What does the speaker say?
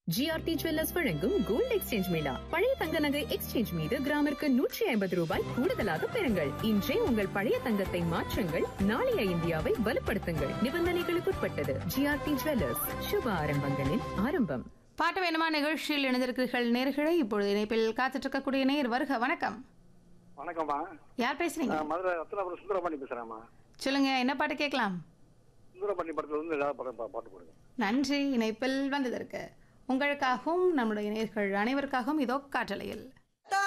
GRT jewellers வழங்கும் gold exchange mela பழைய தங்க நகை எக்ஸ்சேஞ்ச் மீது கிராமிற்கு நூற்றி ஐம்பது ரூபாய் கூடுதலாக பெறுங்கள் இன்றே உங்கள் பழைய தங்கத்தை மாற்றுங்கள் நாளைய இந்தியாவை வலுப்படுத்துங்கள் நிபந்தனைகளுக்குட்பட்டது ஜிஆர்டி ஜுவல்லர்ஸ் சுப ஆரம்பங்களின் ஆரம்பம் பாட்டு வேணுமா நிகழ்ச்சியில் இணைந்திருக்கிறீர்கள் நேர்களை இப்பொழுது இணைப்பில் காத்துட்டு இருக்கக்கூடிய நேர் வருக வணக்கம் வணக்கம்மா யார் பேசுறீங்க நான் மதுரை ரத்னாபுரம் சுந்தரபாண்டி பேசுறேன்மா சொல்லுங்க என்ன பாட்டு கேட்கலாம் சுந்தரபாண்டி படத்துல இருந்து ஏதாவது படம் பா- பாட்டு போடுங்க நன்றி இணைப்பில் வந்ததற்கு உங்களுக்காகவும் நம்முடைய நேர்கள் அனைவருக்காகவும் இதோ காற்றலையில்